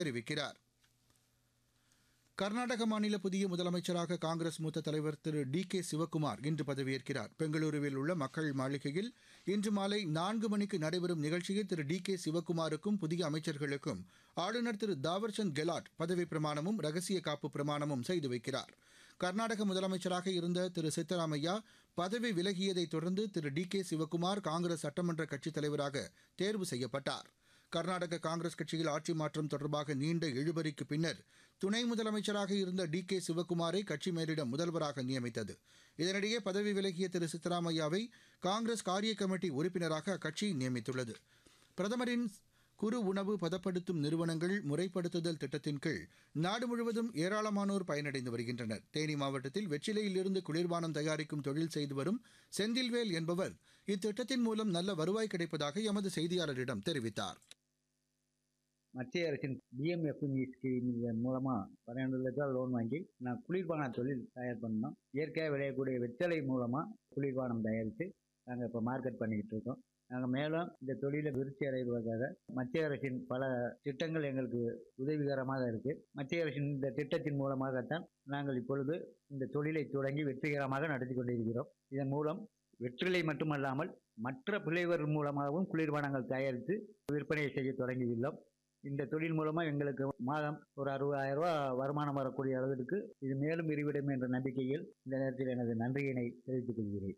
தெரிவிக்கிறார் கர்நாடக மாநில புதிய முதலமைச்சராக காங்கிரஸ் மூத்த தலைவர் திரு டி கே சிவக்குமார் இன்று பதவியேற்கிறார் பெங்களூருவில் உள்ள மக்கள் மாளிகையில் இன்று மாலை நான்கு மணிக்கு நடைபெறும் நிகழ்ச்சியில் திரு டி கே சிவக்குமாருக்கும் புதிய அமைச்சர்களுக்கும் ஆளுநர் திரு தாவர்சந்த் கெலாட் பதவிப் பிரமாணமும் ரகசிய காப்பு பிரமாணமும் செய்து வைக்கிறார் கர்நாடக முதலமைச்சராக இருந்த திரு சித்தராமையா பதவி விலகியதைத் தொடர்ந்து திரு டி கே சிவக்குமார் காங்கிரஸ் சட்டமன்ற கட்சித் தலைவராக தேர்வு செய்யப்பட்டார் கர்நாடக காங்கிரஸ் கட்சியில் ஆட்சி மாற்றம் தொடர்பாக நீண்ட இழுபறிக்கு பின்னர் துணை முதலமைச்சராக இருந்த டி கே சிவக்குமாரை கட்சி மேலிடம் முதல்வராக நியமித்தது இதனிடையே பதவி விலகிய திரு சித்தராமையாவை காங்கிரஸ் காரிய கமிட்டி உறுப்பினராக அக்கட்சி நியமித்துள்ளது பிரதமரின் குறு உணவு பதப்படுத்தும் நிறுவனங்கள் முறைப்படுத்துதல் திட்டத்தின் கீழ் நாடு முழுவதும் ஏராளமானோர் பயனடைந்து வருகின்றனர் தேனி மாவட்டத்தில் வெற்றிலையிலிருந்து குளிர்பானம் தயாரிக்கும் தொழில் செய்து வரும் செந்தில்வேல் என்பவர் இத்திட்டத்தின் மூலம் நல்ல வருவாய் கிடைப்பதாக எமது செய்தியாளரிடம் தெரிவித்தார் மத்திய அரசின் பிஎம்எஃப்எம்இ ஸ்கீம் இதன் மூலமாக பன்னெண்டு லட்சம் லோன் வாங்கி நான் குளிர்பான தொழில் தயார் பண்ணோம் இயற்கையாக விளையக்கூடிய வெத்தலை மூலமாக குளிர்பானம் தயாரித்து நாங்கள் இப்போ மார்க்கெட் பண்ணிக்கிட்டு இருக்கோம் நாங்கள் மேலும் இந்த தொழிலை விருத்தி அடைவதற்காக மத்திய அரசின் பல திட்டங்கள் எங்களுக்கு உதவிகரமாக இருக்குது மத்திய அரசின் இந்த திட்டத்தின் மூலமாகத்தான் நாங்கள் இப்பொழுது இந்த தொழிலை தொடங்கி வெற்றிகரமாக நடத்தி கொண்டிருக்கிறோம் இதன் மூலம் வெற்றிலை மட்டுமல்லாமல் மற்ற பிள்ளைவர் மூலமாகவும் குளிர்பானங்கள் தயாரித்து விற்பனை செய்ய தொடங்கியுள்ளோம் இந்த தொழில் மூலமாக எங்களுக்கு மாதம் ஒரு அறுபதாயிரம் ரூபாய் வருமானம் வரக்கூடிய அளவிற்கு இது மேலும் விரிவிடும் என்ற நம்பிக்கையில் இந்த நேரத்தில் எனது நன்றியினை தெரிவித்துக் கொள்கிறேன்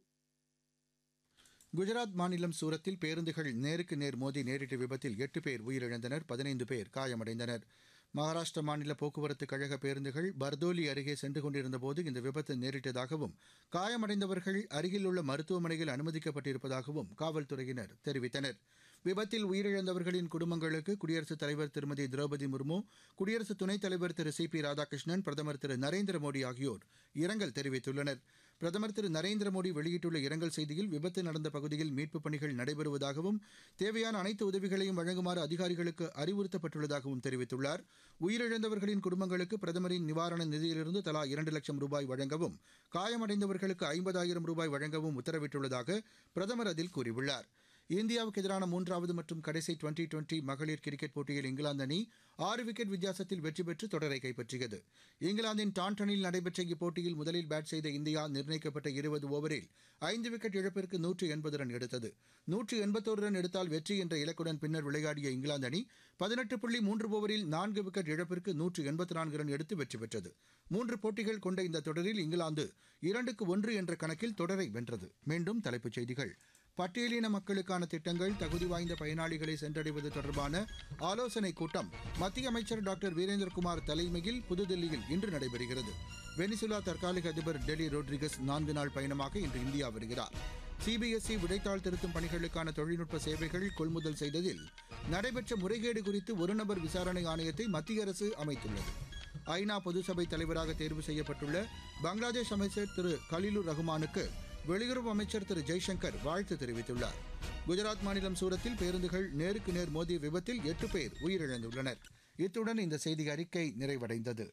குஜராத் மாநிலம் சூரத்தில் பேருந்துகள் நேருக்கு நேர் மோதி நேரிட்ட விபத்தில் எட்டு பேர் உயிரிழந்தனர் பதினைந்து பேர் காயமடைந்தனர் மகாராஷ்டிர மாநில போக்குவரத்து கழக பேருந்துகள் பர்தோலி அருகே சென்று கொண்டிருந்தபோது இந்த விபத்து நேரிட்டதாகவும் காயமடைந்தவர்கள் அருகில் உள்ள மருத்துவமனையில் அனுமதிக்கப்பட்டிருப்பதாகவும் காவல்துறையினர் தெரிவித்தனர் விபத்தில் உயிரிழந்தவர்களின் குடும்பங்களுக்கு குடியரசுத் தலைவர் திருமதி திரௌபதி முர்மு குடியரசு துணைத் தலைவர் திரு சி பி ராதாகிருஷ்ணன் பிரதமர் திரு நரேந்திர மோடி ஆகியோர் இரங்கல் தெரிவித்துள்ளனர் பிரதமர் திரு நரேந்திர மோடி வெளியிட்டுள்ள இரங்கல் செய்தியில் விபத்து நடந்த பகுதியில் மீட்புப் பணிகள் நடைபெறுவதாகவும் தேவையான அனைத்து உதவிகளையும் வழங்குமாறு அதிகாரிகளுக்கு அறிவுறுத்தப்பட்டுள்ளதாகவும் தெரிவித்துள்ளார் உயிரிழந்தவர்களின் குடும்பங்களுக்கு பிரதமரின் நிவாரண நிதியிலிருந்து தலா இரண்டு லட்சம் ரூபாய் வழங்கவும் காயமடைந்தவர்களுக்கு ஐம்பதாயிரம் ரூபாய் வழங்கவும் உத்தரவிட்டுள்ளதாக பிரதமர் அதில் கூறியுள்ளார் இந்தியாவுக்கு எதிரான மூன்றாவது மற்றும் கடைசி டுவெண்டி டுவெண்டி மகளிர் கிரிக்கெட் போட்டியில் இங்கிலாந்து அணி ஆறு விக்கெட் வித்தியாசத்தில் வெற்றி பெற்று தொடரை கைப்பற்றியது இங்கிலாந்தின் டான்டனில் நடைபெற்ற இப்போட்டியில் முதலில் பேட் செய்த இந்தியா நிர்ணயிக்கப்பட்ட இருபது ஓவரில் ஐந்து விக்கெட் இழப்பிற்கு நூற்று எண்பது ரன் எடுத்தது நூற்று எண்பத்தோரு ரன் எடுத்தால் வெற்றி என்ற இலக்குடன் பின்னர் விளையாடிய இங்கிலாந்து அணி பதினெட்டு புள்ளி மூன்று ஓவரில் நான்கு விக்கெட் இழப்பிற்கு நூற்று எண்பத்தி நான்கு ரன் எடுத்து வெற்றி பெற்றது மூன்று போட்டிகள் கொண்ட இந்த தொடரில் இங்கிலாந்து இரண்டுக்கு ஒன்று என்ற கணக்கில் தொடரை வென்றது மீண்டும் தலைப்புச் செய்திகள் பட்டியலின மக்களுக்கான திட்டங்கள் தகுதி வாய்ந்த பயனாளிகளை சென்றடைவது தொடர்பான ஆலோசனைக் கூட்டம் மத்திய அமைச்சர் டாக்டர் வீரேந்திரகுமார் தலைமையில் புதுதில்லியில் இன்று நடைபெறுகிறது வெனிசுலா தற்காலிக அதிபர் டெலி ரோட்ரிகஸ் நான்கு நாள் பயணமாக இன்று இந்தியா வருகிறார் சிபிஎஸ்இ விடைத்தாள் திருத்தும் பணிகளுக்கான தொழில்நுட்ப சேவைகள் கொள்முதல் செய்ததில் நடைபெற்ற முறைகேடு குறித்து ஒருநபர் விசாரணை ஆணையத்தை மத்திய அரசு அமைத்துள்ளது ஐநா பொதுசபை தலைவராக தேர்வு செய்யப்பட்டுள்ள பங்களாதேஷ் அமைச்சர் திரு கலிலுர் ரஹ்மானுக்கு வெளியுறவு அமைச்சர் திரு ஜெய்சங்கர் வாழ்த்து தெரிவித்துள்ளார் குஜராத் மாநிலம் சூரத்தில் பேருந்துகள் நேருக்கு நேர் மோதிய விபத்தில் எட்டு பேர் உயிரிழந்துள்ளனர் இத்துடன் இந்த செய்தி அறிக்கை நிறைவடைந்தது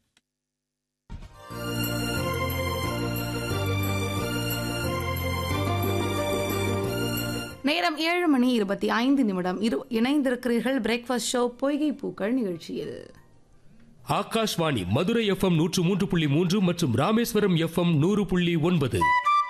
நேரம் ஏழு மணி இருபத்தி ஐந்து நிமிடம் இரு இணைந்திருக்கிறீர்கள் பிரேக்ஃபாஸ்ட் ஷோ பொய்கை பூக்கள் நிகழ்ச்சியில் ஆகாஷ்வாணி மதுரை எஃப்எம் நூற்று மூன்று புள்ளி மூன்று மற்றும் ராமேஸ்வரம் எஃப்எம் நூறு புள்ளி ஒன்பது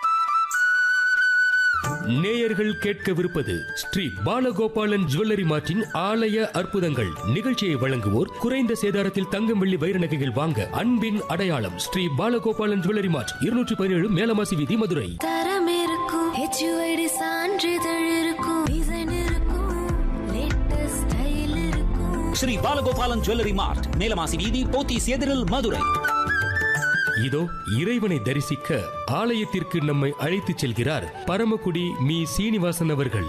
நேயர்கள் கேட்கவிருப்பது ஸ்ரீ பாலகோபாலன் ஜுவல்லரி மார்ட்டின் ஆலய அற்புதங்கள் நிகழ்ச்சியை வழங்குவோர் குறைந்த சேதாரத்தில் தங்கம் வெள்ளி வைர நகைகள் வாங்க அன்பின் அடையாளம் ஸ்ரீ பாலகோபாலன் ஜுவல்லரி மார்ட் இருநூற்றி பதினேழு மேலமாசி வீதி மதுரை தரம் இருக்கும் ஹெச்யூஐடி சான்றிதழ் இருக்கும் டிசைன் இருக்கும் லேட்டஸ்ட் ஸ்டைல் இருக்கும் ஸ்ரீ பாலகோபாலன் ஜுவல்லரி மார்ட் மேலமாசி வீதி போத்தீஸ் எதிரில் மதுரை இதோ இறைவனை தரிசிக்க ஆலயத்திற்கு நம்மை அழைத்துச் செல்கிறார் பரமக்குடி மீ சீனிவாசன் அவர்கள்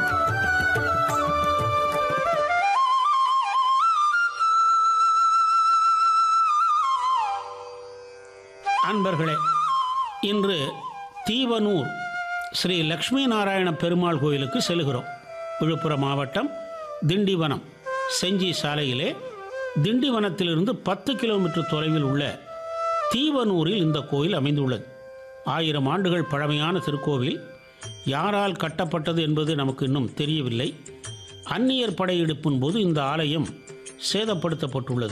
அன்பர்களே இன்று தீவனூர் ஸ்ரீ லக்ஷ்மி நாராயண பெருமாள் கோயிலுக்கு செல்கிறோம் விழுப்புரம் மாவட்டம் திண்டிவனம் செஞ்சி சாலையிலே திண்டிவனத்திலிருந்து பத்து கிலோமீட்டர் தொலைவில் உள்ள தீவனூரில் இந்த கோயில் அமைந்துள்ளது ஆயிரம் ஆண்டுகள் பழமையான திருக்கோவில் யாரால் கட்டப்பட்டது என்பது நமக்கு இன்னும் தெரியவில்லை அந்நியர் படையெடுப்பின் போது இந்த ஆலயம் சேதப்படுத்தப்பட்டுள்ளது